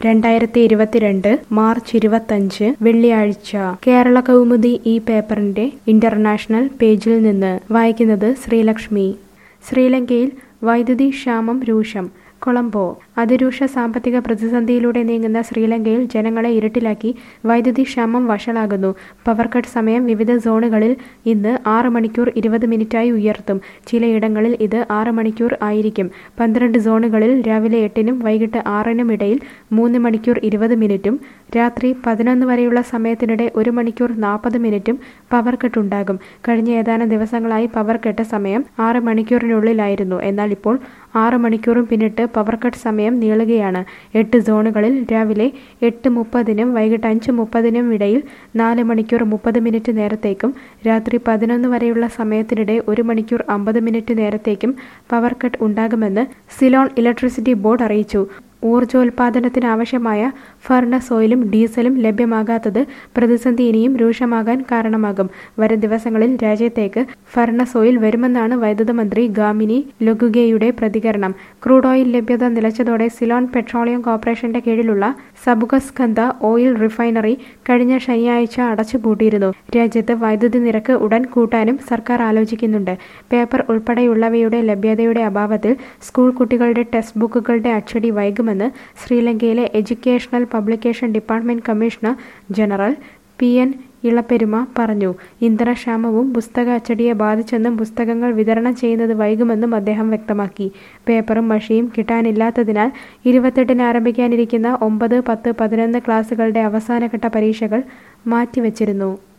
രണ്ടായിരത്തി ഇരുപത്തിരണ്ട് മാർച്ച് ഇരുപത്തഞ്ച് വെള്ളിയാഴ്ച കേരള കൗമുദി ഈ പേപ്പറിന്റെ ഇന്റർനാഷണൽ പേജിൽ നിന്ന് വായിക്കുന്നത് ശ്രീലക്ഷ്മി ശ്രീലങ്കയിൽ വൈദ്യുതി ക്ഷാമം രൂക്ഷം കൊളംബോ അതിരൂക്ഷ സാമ്പത്തിക പ്രതിസന്ധിയിലൂടെ നീങ്ങുന്ന ശ്രീലങ്കയിൽ ജനങ്ങളെ ഇരുട്ടിലാക്കി വൈദ്യുതി ക്ഷാമം വഷളാകുന്നു പവർ കട്ട് സമയം വിവിധ സോണുകളിൽ ഇന്ന് ആറ് മണിക്കൂർ ഇരുപത് മിനിറ്റായി ഉയർത്തും ചിലയിടങ്ങളിൽ ഇത് ആറ് മണിക്കൂർ ആയിരിക്കും പന്ത്രണ്ട് സോണുകളിൽ രാവിലെ എട്ടിനും വൈകിട്ട് ആറിനും ഇടയിൽ മൂന്ന് മണിക്കൂർ ഇരുപത് മിനിറ്റും രാത്രി പതിനൊന്ന് വരെയുള്ള സമയത്തിനിടെ ഒരു മണിക്കൂർ നാൽപ്പത് മിനിറ്റും പവർ കട്ട് ഉണ്ടാകും കഴിഞ്ഞ ഏതാനും ദിവസങ്ങളായി പവർ കട്ട് സമയം ആറ് മണിക്കൂറിനുള്ളിലായിരുന്നു എന്നാൽ ഇപ്പോൾ ആറ് മണിക്കൂറും പിന്നിട്ട് പവർ കട്ട് സമയം നീളുകയാണ് എട്ട് സോണുകളിൽ രാവിലെ എട്ട് മുപ്പതിനും വൈകിട്ട് അഞ്ച് മുപ്പതിനും ഇടയിൽ നാല് മണിക്കൂർ മുപ്പത് മിനിറ്റ് നേരത്തേക്കും രാത്രി പതിനൊന്ന് വരെയുള്ള സമയത്തിനിടെ ഒരു മണിക്കൂർ അമ്പത് മിനിറ്റ് നേരത്തേക്കും പവർ കട്ട് ഉണ്ടാകുമെന്ന് സിലോൺ ഇലക്ട്രിസിറ്റി ബോർഡ് അറിയിച്ചു ഊർജോൽപാദനത്തിന് ആവശ്യമായ ഫർണസ് ഓയിലും ഡീസലും ലഭ്യമാകാത്തത് പ്രതിസന്ധി ഇനിയും രൂക്ഷമാകാൻ കാരണമാകും വരും ദിവസങ്ങളിൽ രാജ്യത്തേക്ക് ഫർണസ് ഓയിൽ വരുമെന്നാണ് വൈദ്യുത മന്ത്രി ഗാമിനി ലൊഗുഗെയുടെ പ്രതികരണം ക്രൂഡ് ഓയിൽ ലഭ്യത നിലച്ചതോടെ സിലോൺ പെട്രോളിയം കോർപ്പറേഷന്റെ കീഴിലുള്ള സബുകസ്കന്ത ഓയിൽ റിഫൈനറി കഴിഞ്ഞ ശനിയാഴ്ച അടച്ചുപൂട്ടിയിരുന്നു രാജ്യത്ത് വൈദ്യുതി നിരക്ക് ഉടൻ കൂട്ടാനും സർക്കാർ ആലോചിക്കുന്നുണ്ട് പേപ്പർ ഉൾപ്പെടെയുള്ളവയുടെ ലഭ്യതയുടെ അഭാവത്തിൽ സ്കൂൾ കുട്ടികളുടെ ടെക്സ്റ്റ് ബുക്കുകളുടെ അച്ചടി വൈകുമെന്ന് ശ്രീലങ്കയിലെ educational publication department commissioner general P N Ilapperuma പറഞ്ഞു ഇന്ധനക്ഷാമവും പുസ്തക അച്ചടിയെ ബാധിച്ചെന്നും പുസ്തകങ്ങൾ വിതരണം ചെയ്യുന്നത് വൈകുമെന്നും അദ്ദേഹം വ്യക്തമാക്കി പേപ്പറും മഷിയും കിട്ടാനില്ലാത്തതിനാൽ ഇരുപത്തെട്ടിന് ആരംഭിക്കാനിരിക്കുന്ന ഒമ്പത് പത്ത് പതിനൊന്ന് ക്ലാസുകളുടെ അവസാനഘട്ട പരീക്ഷകൾ മാറ്റിവച്ചിരുന്നു